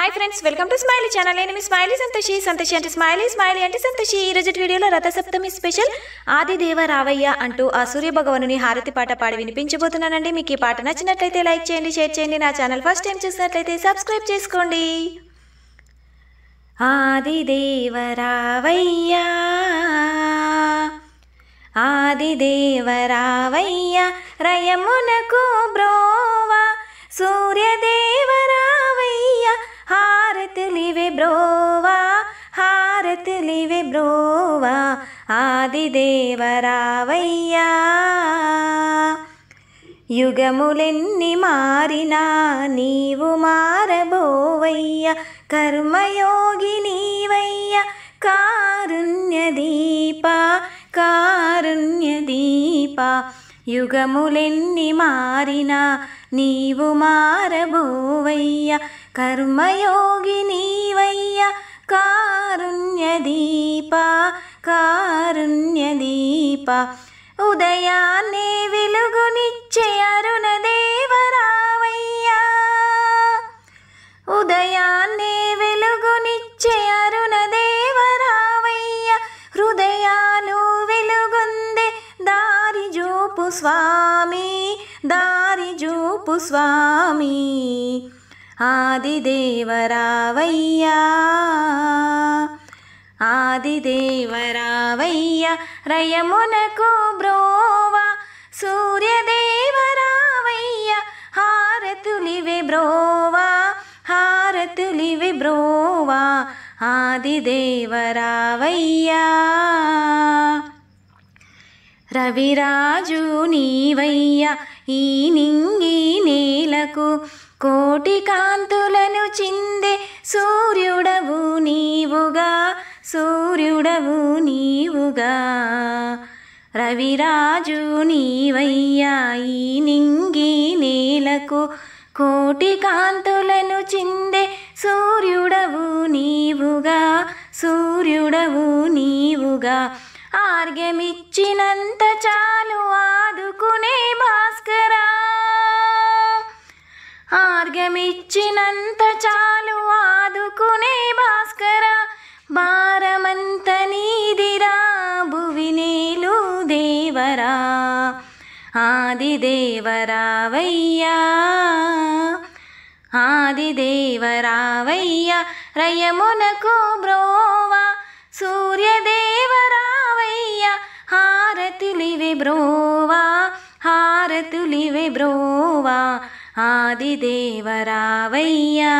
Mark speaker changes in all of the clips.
Speaker 1: hi friends welcome to Smiley channel నేను మీ smiley Santoshi Santoshi అంటే స్మైలీ స్మైలీ అంటే సంతోషి ఈ రోజు వీడియోలో రథసప్తమి స్పెషల్ ఆదిదేవ రావయ్య అంటూ ఆ సూర్య భగవానుని హారతి పాట పాడి వినిపించబోతున్నానండి మీకు ఈ పాట నచ్చినట్లయితే లైక్ చేయండి షేర్ చేయండి నా ఛానల్ ఫస్ట్ టైం చూసినట్లయితే సబ్స్క్రైబ్ చేసుకోండి ఆదిదేవ రావయ్య ఆదిదేవ రావయ్య రయమునకు బ్రోవా సూర్యదేవ రావయ్య హారతులివే బ్రోవా హారతులివే బ్రోవా ఆదిదేవ రావయ్య యుగములెన్ని మారినా నీవు మారబోవయ్య కర్మయోగి నీవయ్య కారుణ్య దీప కారుణ్య దీప యుగములెన్ని మారినా నీవు మారబోవయ్య కర్మయోగి నీవయ్య కారుణ్య దీప కారుణ్య దీప ఉదయాన్నే వెలుగునిచ్చే అరుణ దేవరావయ్యా ఉదయాన్నే వెలుగునిచ్చే అరుణ దేవరావయ్య హృదయాలు వెలుగొందే దారి జూపు స్వామి దారి జూపు స్వామి ఆదిదేవరావయ్యా ఆదిదేవరావయ్య రయమునకు బ్రోవా సూర్యదేవరావయ్య హారతులివే బ్రోవా హారతులివే బ్రోవా ఆదిదేవరావయ్యా రవిరాజు నీవయ్య ఈ నింగి నేలకు కోటి కాంతులను చిందే సూర్యుడవు నీవుగా సూర్యుడవు నీవుగా రవిరాజు నీవయ్యా ఈ నింగి నేలకు కోటి కాంతులను చిందే సూర్యుడవు నీవుగా సూర్యుడవు నీవుగా ఆర్గమిచ్చినంత చాలు ఆదుకునే భాస్కరా ఆర్గమిచ్చినంత చాలు ఆదుకునే భాస్కర భారమంత నీదిరా భువినేలు దేవరా ఆదిదేవరావయ్యా ఆదిదేవరావయ్య రయమునకు బ్రోవా సూర్యదేవరావయ్య హారతులివే బ్రోవా హారతులివే బ్రోవా ఆదిదేవరావయ్యా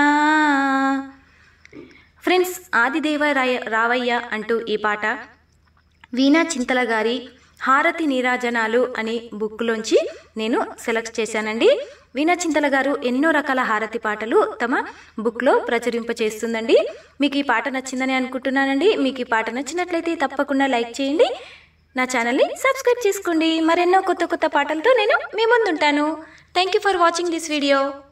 Speaker 1: ఫ్రెండ్స్ ఆదిదేవ రాయ రావయ్య అంటూ ఈ పాట వీణా చింతల గారి హారతి నీరాజనాలు అనే బుక్లోంచి నేను సెలెక్ట్ చేశానండి వీణా చింతల గారు ఎన్నో రకాల హారతి పాటలు తమ బుక్లో ప్రచురింపచేస్తుందండి మీకు ఈ పాట నచ్చిందని అనుకుంటున్నానండి మీకు ఈ పాట నచ్చినట్లయితే తప్పకుండా లైక్ చేయండి నా ఛానల్ని సబ్స్క్రైబ్ చేసుకోండి మరెన్నో కొత్త కొత్త పాటలతో నేను మీ ముందుంటాను thank you for watching this video